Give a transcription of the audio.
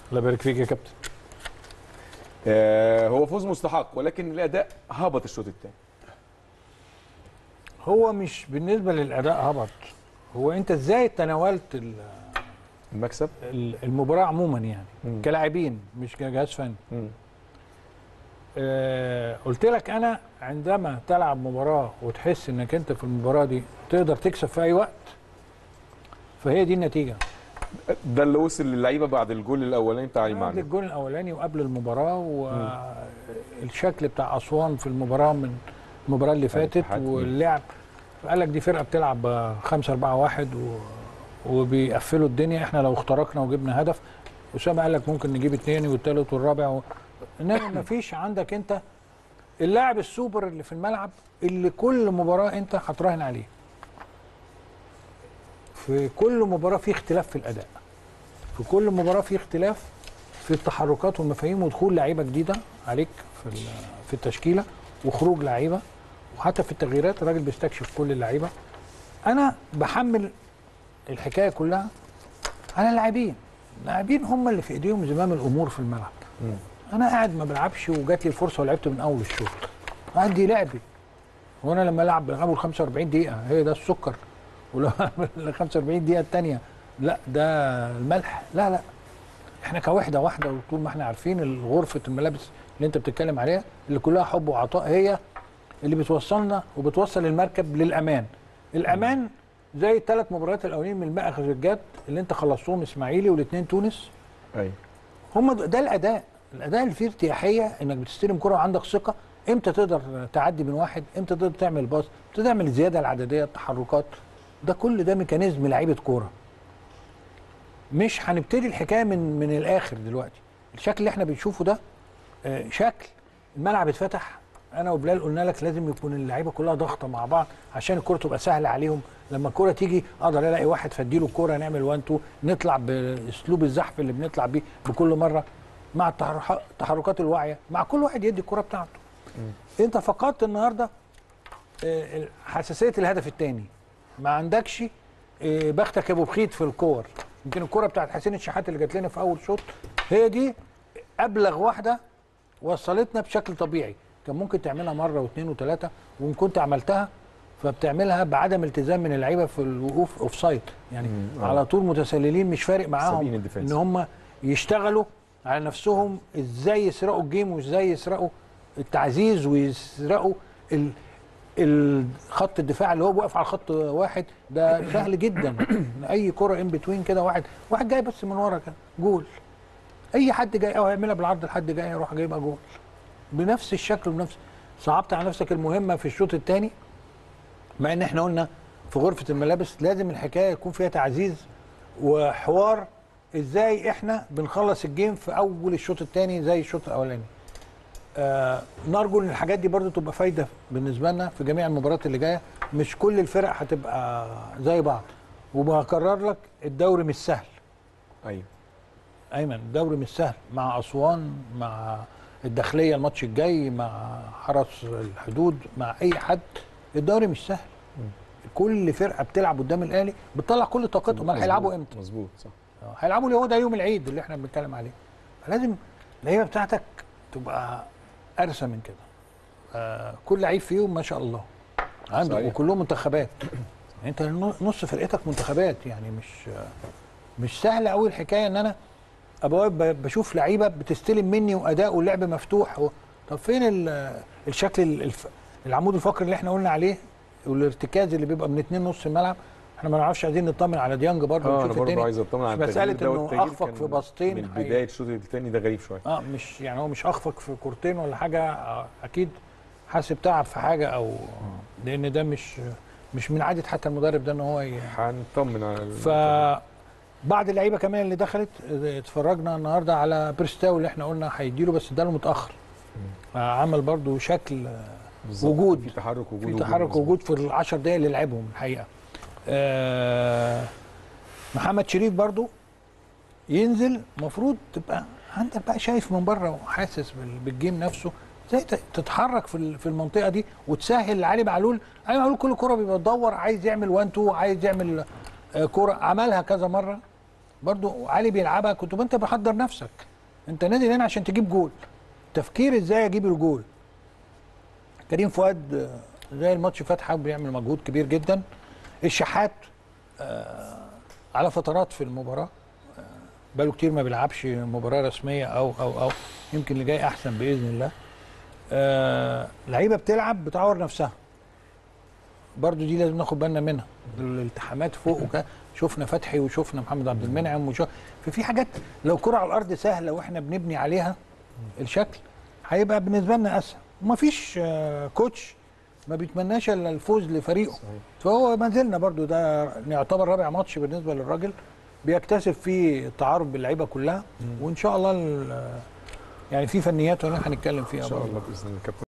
الله يبارك فيك يا كابتن آه هو فوز مستحق ولكن الاداء هبط الشوط الثاني هو مش بالنسبه للاداء هبط هو انت ازاي تناولت ال- المكسب ال- المباراه عموما يعني مم. كلاعبين مش كجهاز فني مم. آه قلت لك انا عندما تلعب مباراه وتحس انك انت في المباراه دي تقدر تكسب في اي وقت فهي دي النتيجه ده اللي وصل للعيبه بعد الجول الاولاني بتاع علي قبل معلول الجول الاولاني وقبل المباراه والشكل بتاع اسوان في المباراه من المباراه اللي فاتت الاتحاد. واللعب قال لك دي فرقه بتلعب 5 4 1 و... وبيقفلوا الدنيا احنا لو اخترقنا وجبنا هدف اسامه قال لك ممكن نجيب اثنين والثالث والرابع و... انما ما فيش عندك انت اللاعب السوبر اللي في الملعب اللي كل مباراه انت هتراهن عليه في كل مباراه في اختلاف في الاداء في كل مباراه في اختلاف في التحركات والمفاهيم ودخول لعيبه جديده عليك في ال- في التشكيله وخروج لعيبه وحتى في التغييرات الراجل بيستكشف كل اللعيبه انا بحمل الحكايه كلها على اللاعبين اللاعبين هم اللي في ايديهم زمام الامور في الملعب مم. انا قاعد ما بلعبش وجات لي الفرصه ولعبت من اول الشوط عندي لعبي وانا لما العب بلعبه ال 45 دقيقه هي ده السكر ولو ال 45 دقيقه الثانيه لا ده الملح لا لا احنا كوحده واحده وطول ما احنا عارفين غرفه الملابس اللي انت بتتكلم عليها اللي كلها حب وعطاء هي اللي بتوصلنا وبتوصل المركب للامان الامان زي الثلاث مباريات الاولين من المأخذ الجد اللي انت خلصتهم اسماعيلي والاثنين تونس ايوه هم د- ده الاداء الاداء اللي فيه ارتياحيه انك بتستلم كره وعندك ثقه امتى تقدر تعدي من واحد امتى تقدر تعمل باص امتى تعمل الزياده العدديه التحركات ده كل ده ميكانيزم لعيبه كوره مش هنبتدي الحكايه من من الاخر دلوقتي الشكل اللي احنا بنشوفه ده آه، شكل الملعب اتفتح انا وبلال قلنا لك لازم يكون اللعيبه كلها ضاغطه مع بعض عشان الكره تبقى سهله عليهم لما الكره تيجي اقدر الاقي واحد فاديله الكره نعمل 1 2 نطلع باسلوب الزحف اللي بنطلع بيه بكل مره مع التحرح- التحركات الواعيه مع كل واحد يدي الكره بتاعته انت فقدت النهارده آه، حساسيه الهدف الثاني ما عندكش آه، بختك يا ابو بخيت في الكور يمكن الكره بتاعت حسين الشحات اللي جات لنا في اول شوط هي دي ابلغ واحده وصلتنا بشكل طبيعي كان ممكن تعملها مره واثنين وثلاثه وان كنت عملتها فبتعملها بعدم التزام من اللعيبه في الوقوف اوف سايد يعني مم، آه. على طول متسللين مش فارق سابقين معاهم الديفنس. ان هم يشتغلوا على نفسهم ازاي يسرقوا الجيم وازاي يسرقوا التعزيز ويسرقوا ال الخط الدفاع اللي هو واقف على خط واحد ده سهل جدا اي كره ان بتوين كده واحد واحد جاي بس من ورا كده جول اي حد جاي او هيعملها بالعرض لحد جاي يروح جايبها جول بنفس الشكل وبنفس صعبت على نفسك المهمه في الشوط الثاني مع ان احنا قلنا في غرفه الملابس لازم الحكايه يكون فيها تعزيز وحوار ازاي احنا بنخلص الجيم في اول الشوط الثاني زي الشوط الاولاني آه نرجو ان الحاجات دي برضو تبقى فايده بالنسبه لنا في جميع المباريات اللي جايه مش كل الفرق هتبقى زي بعض وبكرر لك الدوري مش سهل ايوه ايمن الدوري مش سهل مع اسوان مع الداخليه الماتش الجاي مع حرس الحدود مع اي حد الدوري مش سهل كل فرقه بتلعب قدام الاهلي بتطلع كل طاقتهم امال هيلعبوا مظبوط، امتى مظبوط صح آه، هيلعبوا اليهود يوم العيد اللي احنا بنتكلم عليه لازم اللعيبه بتاعتك تبقى ارسى من كده آه كل لعيب فيهم ما شاء الله عنده صحيح. وكلهم منتخبات يعني انت نص فرقتك منتخبات يعني مش آه، مش سهل قوي الحكايه ان انا ابقى واقف ب- بشوف لعيبه بتستلم مني واداء واللعب مفتوح و... طب فين ال- الشكل ال- الف... العمود الفقري اللي احنا قلنا عليه والارتكاز اللي بيبقى من اتنين نص الملعب احنا ما نعرفش عايزين نطمن على ديانج برضه اه انا ونشوف برضه الدنيا عايز اطمن على مش مسألة التغيير ده إنه والتغيير أخفق كان في باصتين من حقيقي. بدايه الشوط الثاني ده غريب شويه اه مش يعني هو مش اخفق في كورتين ولا حاجه آه، اكيد حاسب تعب في حاجه او لان ده مش مش من عاده حتى المدرب ده ان هو ي... هنطمن على ال- ف بعض اللعيبه كمان اللي دخلت آه، اتفرجنا النهارده على بيرستاو اللي احنا قلنا هيديله بس اداله متاخر آه، عمل برضو شكل آه، بالظبط. وجود. في تحرك وجود في وجود تحرك مظبوط. وجود في العشر دقايق اللي لعبهم الحقيقه آه محمد شريف برضو ينزل المفروض تبقى انت بقى شايف من بره وحاسس بال- بالجيم نفسه ازاي ت- تتحرك في ال- في المنطقه دي وتسهل لعلي معلول علي معلول كل كره بيبقى يدور عايز يعمل 1 2 عايز يعمل آه، كره عملها كذا مره برضو علي بيلعبها كنت انت بحضر نفسك انت نازل هنا عشان تجيب جول تفكير ازاي اجيب الجول كريم فؤاد آه، زي الماتش فتحه بيعمل مجهود كبير جدا الشحات آه، على فترات في المباراه آه، بقاله كتير ما بيلعبش مباراه رسميه او او او يمكن اللي جاي احسن باذن الله آه، لعيبه بتلعب بتعور نفسها برضو دي لازم ناخد بالنا منها الالتحامات فوق وكده شفنا فتحي وشفنا محمد عبد المنعم وشوف ففي حاجات لو كرة على الارض سهله واحنا بنبني عليها الشكل هيبقى بالنسبه لنا اسهل ومفيش آه، كوتش ما بيتمناش الا الفوز لفريقه صحيح. فهو ما زلنا برضو ده يعتبر رابع ماتش بالنسبه للراجل بيكتسب فيه التعارف باللعيبه كلها وان شاء الله ال- يعني في فنيات هنتكلم فيها ان شاء برضو. الله باذن الله كابتن